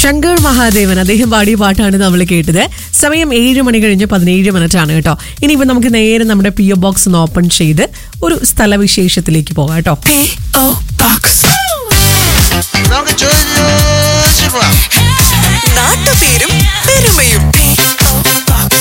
ശങ്കർ മഹാദേവൻ അദ്ദേഹം പാടിയ പാട്ടാണ് നമ്മൾ കേട്ടത് സമയം ഏഴ് മണി കഴിഞ്ഞ് പതിനേഴ് മിനിറ്റ് ആണ് കേട്ടോ ഇനിയിപ്പോ നമുക്ക് നേരെ നമ്മുടെ പി ഒ ബോക്സ് ഒന്ന് ഓപ്പൺ ചെയ്ത് ഒരു സ്ഥലവിശേഷത്തിലേക്ക് പോകാം കേട്ടോ P.O. Box. നമുക്ക് ചോദിച്ചു പോവാം നാട്ടുപേരും പെരുമയും P.O. Box.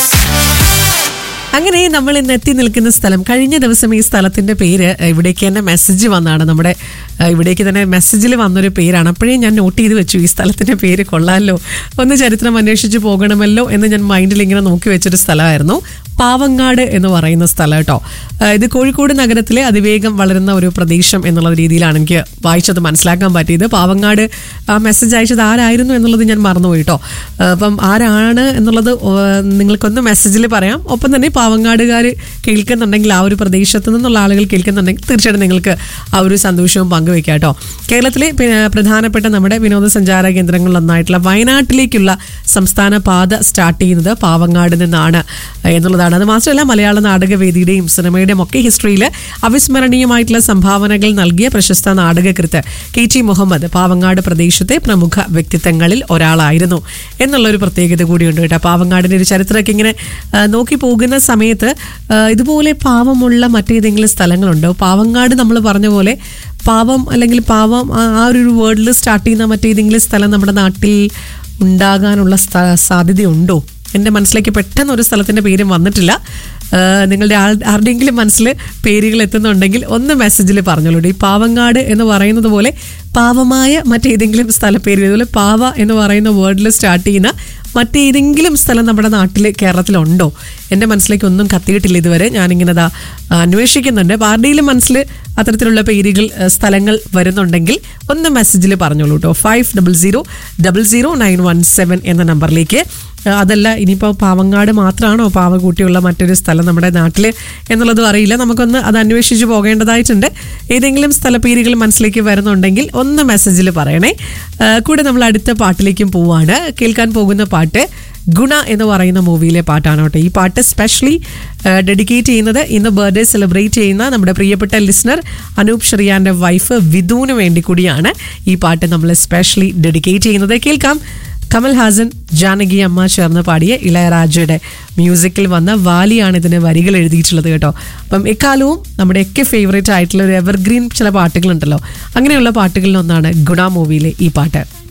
അങ്ങനെ നമ്മൾ ഇന്ന് എത്തി നിൽക്കുന്ന സ്ഥലം കഴിഞ്ഞ ദിവസം ഈ സ്ഥലത്തിന്റെ പേര് ഏഹ്, ഇവിടേക്ക് തന്നെ മെസ്സേജ് വന്നാണ് നമ്മുടെ ഏഹ്, ഇവിടേക്ക് തന്നെ മെസ്സേജിൽ വന്നൊരു പേരാണ് അപ്പോഴേ ഞാൻ നോട്ട് ചെയ്ത് വെച്ചു ഈ സ്ഥലത്തിന്റെ പേര് കൊള്ളാമല്ലോ ഒന്ന് ചരിത്രം അന്വേഷിച്ച് പോകണമല്ലോ എന്ന് ഞാൻ മൈൻഡിൽ ഇങ്ങനെ നോക്കി വെച്ചൊരു സ്ഥലമായിരുന്നു പാവങ്ങാട് എന്ന് പറയുന്ന സ്ഥലം കേട്ടോ ഏഹ്, ഇത് കോഴിക്കോട് നഗരത്തിലെ അതിവേഗം വളരുന്ന ഒരു പ്രദേശം എന്നുള്ള രീതിയിലാണ് എനിക്ക് വായിച്ചത് മനസ്സിലാക്കാൻ പറ്റിയത് പാവങ്ങാട് ആ മെസ്സേജ് അയച്ചത് ആരായിരുന്നു എന്നുള്ളത് ഞാൻ മറന്നുപോയി കേട്ടോ ഏഹ്, അപ്പം ആരാണ് എന്നുള്ളത് ഏഹ്, നിങ്ങൾക്കൊന്ന് മെസ്സേജിൽ പറയാം ഒപ്പം തന്നെ പാവങ്ങാടുകാർ കേൾക്കുന്നുണ്ടെങ്കിൽ ആ ഒരു പ്രദേശത്ത് നിന്നുള്ള ആളുകൾ കേൾക്കുന്നുണ്ടെങ്കിൽ തീർച്ചയായിട്ടും നിങ്ങൾക്ക് ആ ഒരു സന്തോഷവും പങ്കുവെക്കാം കേട്ടോ കേരളത്തിലെ പിന്നെ പ്രധാനപ്പെട്ട നമ്മുടെ വിനോദസഞ്ചാര കേന്ദ്രങ്ങളിലൊന്നായിട്ടുള്ള വയനാട്ടിലേക്കുള്ള സംസ്ഥാന പാത സ്റ്റാർട്ട് ചെയ്യുന്നത് പാവങ്ങാട് നിന്നാണ് എന്നുള്ളതാണ് അത് മാത്രമല്ല മലയാള നാടകവേദിയുടെയും സിനിമയുടെയും ഒക്കെ ഹിസ്റ്ററിയിൽ അവിസ്മരണീയമായിട്ടുള്ള സംഭാവനകൾ നൽകിയ പ്രശസ്ത നാടകകൃത്ത് കെ ടി മുഹമ്മദ് പാവങ്ങാട് പ്രദേശത്തെ പ്രമുഖ വ്യക്തിത്വങ്ങളിൽ ഒരാളായിരുന്നു എന്നുള്ള ഒരു പ്രത്യേകത കൂടിയുണ്ട് കേട്ടോ പാവങ്ങാടിന്റെ ഒരു ചരിത്രമൊക്കെ ഇങ്ങനെ ആ, നോക്കി പോകുന്ന സമയത്ത് ആ, ഇതുപോലെ പാവമുള്ള മറ്റേതെങ്കിലും സ്ഥലങ്ങളുണ്ടോ പാവങ്ങാട് നമ്മൾ പറഞ്ഞ പോലെ പാവം അല്ലെങ്കിൽ പാവം ആ ആ ഒരു വേർഡിൽ സ്റ്റാർട്ട് ചെയ്യുന്ന മറ്റേതെങ്കിലും സ്ഥലം നമ്മുടെ നാട്ടിൽ ഉണ്ടാകാനുള്ള സ്ഥ- സാധ്യതയുണ്ടോ എൻ്റെ മനസ്സിലേക്ക് പെട്ടെന്ന് ഒരു സ്ഥലത്തിൻ്റെ പേരും വന്നിട്ടില്ല ആ, നിങ്ങളുടെ ആൾ ആരുടെയെങ്കിലും മനസ്സിൽ പേരുകൾ എത്തുന്നുണ്ടെങ്കിൽ ഒന്ന് മെസ്സേജിൽ പറഞ്ഞോളൂ ഈ പാവങ്ങാട് എന്ന് പറയുന്നത് പോലെ പാവമായ മറ്റേതെങ്കിലും സ്ഥലപ്പേര് ഇതുപോലെ പാവ എന്ന് പറയുന്ന വേർഡിൽ സ്റ്റാർട്ട് ചെയ്യുന്ന മറ്റേതെങ്കിലും സ്ഥലം നമ്മുടെ നാട്ടിൽ കേരളത്തിലുണ്ടോ എൻ്റെ മനസ്സിലേക്ക് ഒന്നും കത്തിയിട്ടില്ല ഇതുവരെ ഞാനിങ്ങനെ ദാ അന്വേഷിക്കുന്നുണ്ട് അപ്പോൾ ആരുടെയും മനസ്സിൽ അത്തരത്തിലുള്ള പേരുകൾ ആ, സ്ഥലങ്ങൾ വരുന്നുണ്ടെങ്കിൽ ഒന്ന് മെസ്സേജിൽ പറഞ്ഞോളൂ കേട്ടോ five double zero double zero nine one seven എന്ന നമ്പറിലേക്ക് ആ, അതല്ല ഇനിയിപ്പോൾ പാവങ്ങാട് മാത്രമാണോ പാവക്കൂട്ടിയുള്ള മറ്റൊരു സ്ഥലം നമ്മുടെ നാട്ടിൽ എന്നുള്ളതും അറിയില്ല നമുക്കൊന്ന് അത് അന്വേഷിച്ച് പോകേണ്ടതായിട്ടുണ്ട് ഏതെങ്കിലും സ്ഥലപ്പേരുകൾ മനസ്സിലേക്ക് വരുന്നുണ്ടെങ്കിൽ ഒന്ന് മെസ്സേജിൽ പറയണേ ആ, കൂടെ നമ്മൾ അടുത്ത പാട്ടിലേക്കും പോവാണ് കേൾക്കാൻ പോകുന്ന പാട്ട് ഗുണ എന്ന് പറയുന്ന മൂവിയിലെ പാട്ടാണ് കേട്ടോ ഈ പാട്ട് സ്പെഷ്യലി ഡെഡിക്കേറ്റ് ചെയ്യുന്നത് ഇന്ന് ബർത്ത്ഡേ സെലിബ്രേറ്റ് ചെയ്യുന്ന നമ്മുടെ പ്രിയപ്പെട്ട ലിസണർ അനൂപ് ഷെറിയാന്റെ വൈഫ് വിധുവിന് വേണ്ടി കൂടിയാണ് ഈ പാട്ട് നമ്മൾ സ്പെഷ്യലി ഡെഡിക്കേറ്റ് ചെയ്യുന്നത് കേൾക്കാം കമൽ ഹാസൻ ജാനകി അമ്മ ചേർന്ന് പാടിയ ഇളയരാജയുടെ മ്യൂസിക്കിൽ വന്ന വാലിയാണ് ഇതിന് വരികൾ എഴുതിയിട്ടുള്ളത് കേട്ടോ അപ്പം എക്കാലവും നമ്മുടെയൊക്കെ ഫേവറേറ്റ് ആയിട്ടുള്ള ഒരു എവർഗ്രീൻ ചില പാട്ടുകളുണ്ടല്ലോ അങ്ങനെയുള്ള പാട്ടുകളിൽ ഒന്നാണ് ഗുണ മൂവിയിലെ ഈ പാട്ട്